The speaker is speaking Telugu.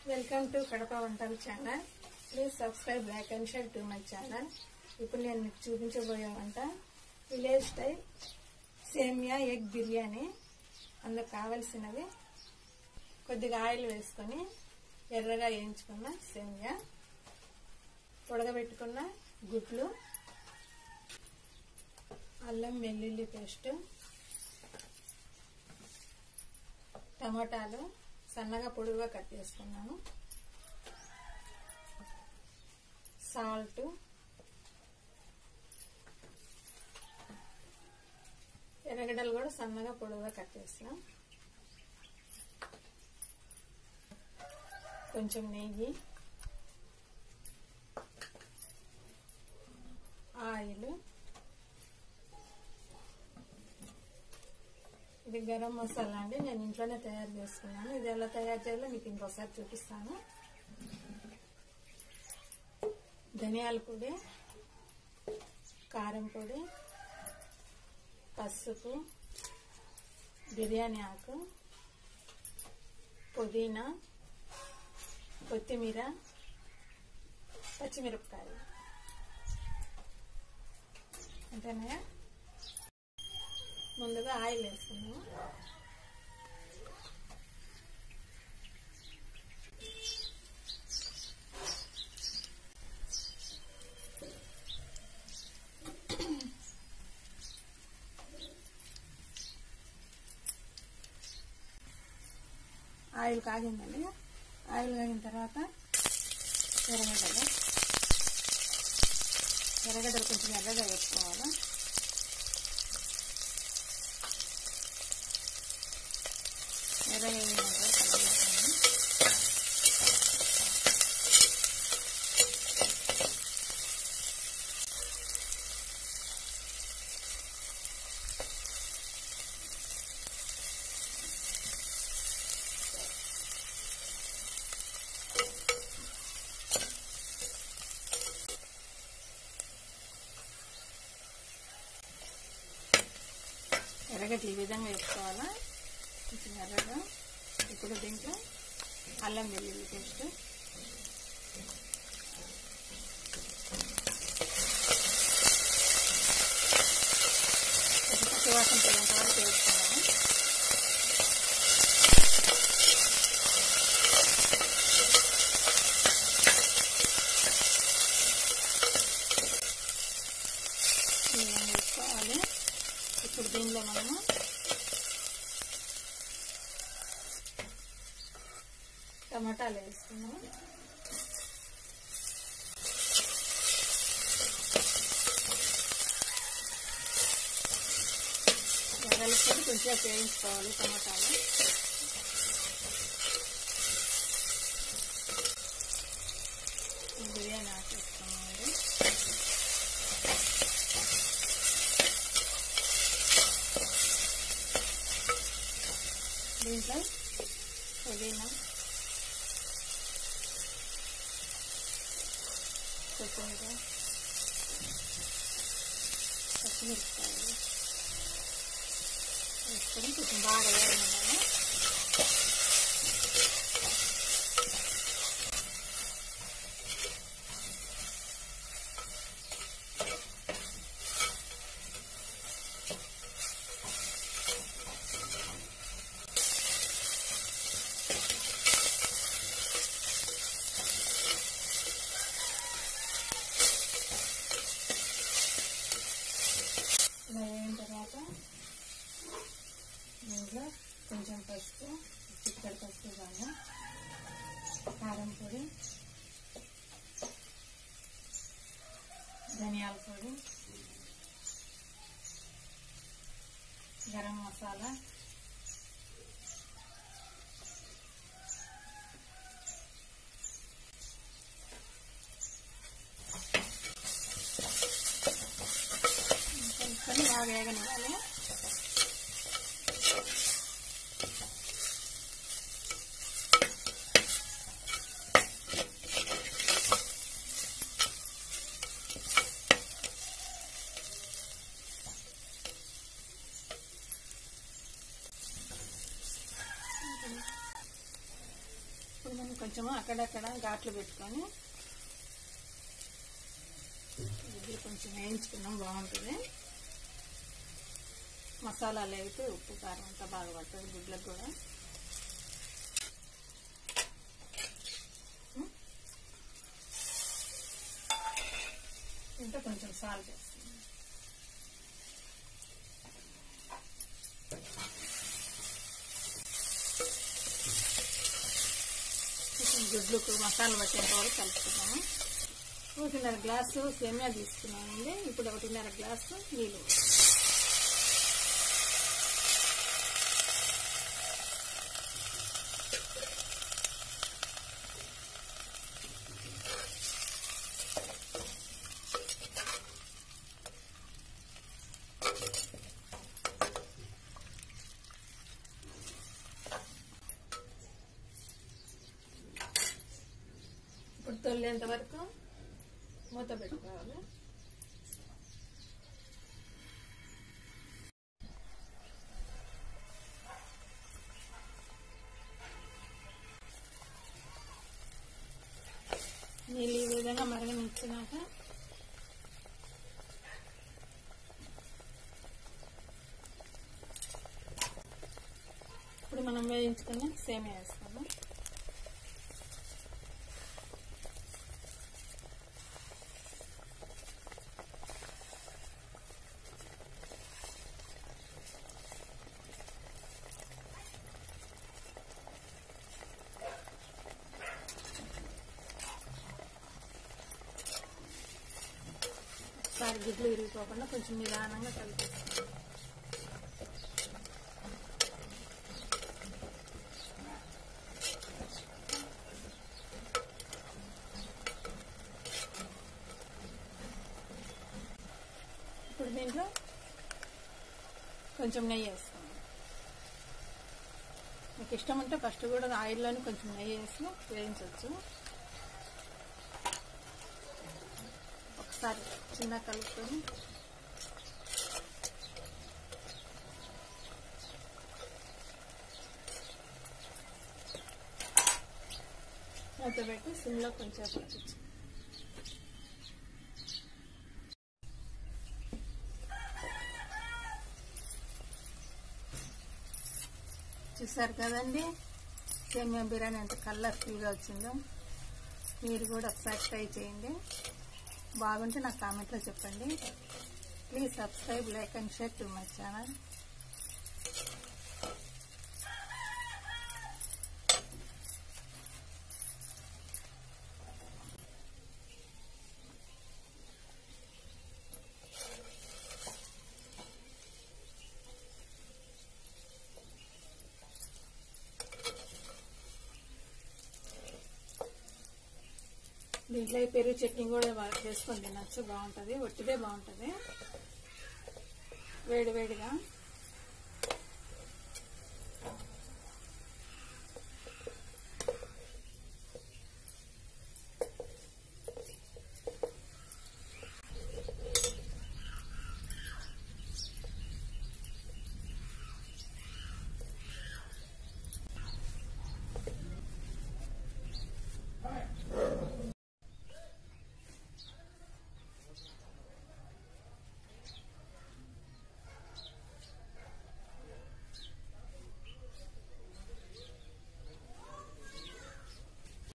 వెల్కమ్ టు కడప వంటల channel please subscribe like and share to my channel ఇప్పుడు నేను మీకు చూపించబోయే వంట విలేజ్ స్టైల్ సేమియా ఎగ్ బిర్యానీ అందుకు కావలసినవి కొద్దిగా ఆయిల్ వేసుకొని ఎర్రగా వేయించుకున్న సేమియా ఉడకబెట్టుకున్న గుడ్లు అల్లం వెల్లుల్లి పేస్ట్ టమాటాలు సన్నగా పొడుగుగా కట్ చేసుకున్నాను సాల్ట్ ఎర్రగడ్డలు కూడా సన్నగా పొడుగుగా కట్ చేస్తున్నాం కొంచెం నెయ్యి ఆయిల్ ఇది గరం మసాలా అండి నేను ఇంట్లోనే తయారు చేసుకున్నాను ఇది ఎలా తయారు చేయాలో మీకు ఇంకోసారి చూపిస్తాను ధనియాల పొడి కారం పొడి పసుపు బిర్యానీ ఆకు పుదీనా కొత్తిమీర పచ్చిమిరపకాయలు అంతేనా ముందుగా ఆయిల్ వేసుకున్నాము ఆయిల్ కాగిందండి ఆయిల్ కాగిన తర్వాత ఎర్రగడ్డలు ఎర్రగడ్డలు కొంచెం ఎర్రగా వేసుకోవాలి ఎర్రగా వేగినాక కలగేస్తాను ఎర్రగడ్డ ఈ విధంగా వేసుకోవాలా కొంచెం ఎర్రగా ఇప్పుడు దీంట్లో అల్లం వెల్లుల్లి పేస్ట్ కొంచెం పచ్చివాసన పోయేంత వరకు వేసుకున్నాము ఈ విధంగా వేసుకోవాలి ఇప్పుడు దీనిలో మనము టమాటాలు వేసుకున్నాము ఎర్రలతో కొంచెం వేయించుకోవాలి టమాటాలు బిర్యానీ ఆకేసుకున్నామండి దీంట్లో పుదీనా కొత్తిమీర పచ్చిమిరపకాయలు వేసుకొని కొంచెం బాగా వేయమన్నాను ఇలా అయిన తర్వాత దీంట్లో కొంచెం పసుపు చిక్కడి పసుపు బాగా కారం పొడి ధనియాల పొడి గరం మసాలా కలుపుకొని బాగా వేగనివ్వాలి ఇప్పుడు దీన్ని కొంచెము అక్కడక్కడ ఘాట్లు పెట్టుకొని ఇది కొంచెం వేయించుకున్నాం బాగుంటుంది మసాలాలు అయితే ఉప్పు కారం అంతా బాగా పడుతుంది గుడ్లకు కూడా ఇంకా కొంచెం సాల్ట్ వేస్తాం కొంచెం గుడ్లకు మసాలా పట్టేంత వరకు కలుపుకున్నాము ఒకటిన్నర గ్లాసు సేమియా తీసుకున్నామండి ఇప్పుడు ఒకటిన్నర గ్లాసు నీళ్ళు ఇప్పుడు తొల్లేంత వరకు మూత పెట్టుకోవాలి నీళ్ళు ఈ విధంగా మరగనిచ్చినాక ఇప్పుడు మనం వేయించుకుని సేమియా వేస్తాము ఒకసారి గుడ్లు విరిగిపోకుండా కొంచెం నిదానంగా కలిపేస్తాం ఇప్పుడు దీంట్లో కొంచెం నెయ్యి వేస్తాం మీకు ఇష్టం ఉంటే ఫస్ట్ కూడా ఆయిల్లోనే కొంచెం నెయ్యి వేసి వేయించవచ్చు ఒకసారి చిన్న కలుపుకొని మూత పెట్టి సిమ్లో కొంచెం పట్టించు చూసారు కదండి సేమియా బిర్యానీ ఎంత కలర్ఫుల్గా వచ్చిందో మీరు కూడా ఒకసారి ట్రై చేయండి బాగుంటే నాకు కామెంట్లో చెప్పండి please subscribe like and share to my channel దీంట్లో ఈ పెరుగు చట్నీ కూడా వా- చేసుకొని తినచ్చు బాగుంటుంది ఒట్టిదే బాగుంటుంది వేడి వేడిగా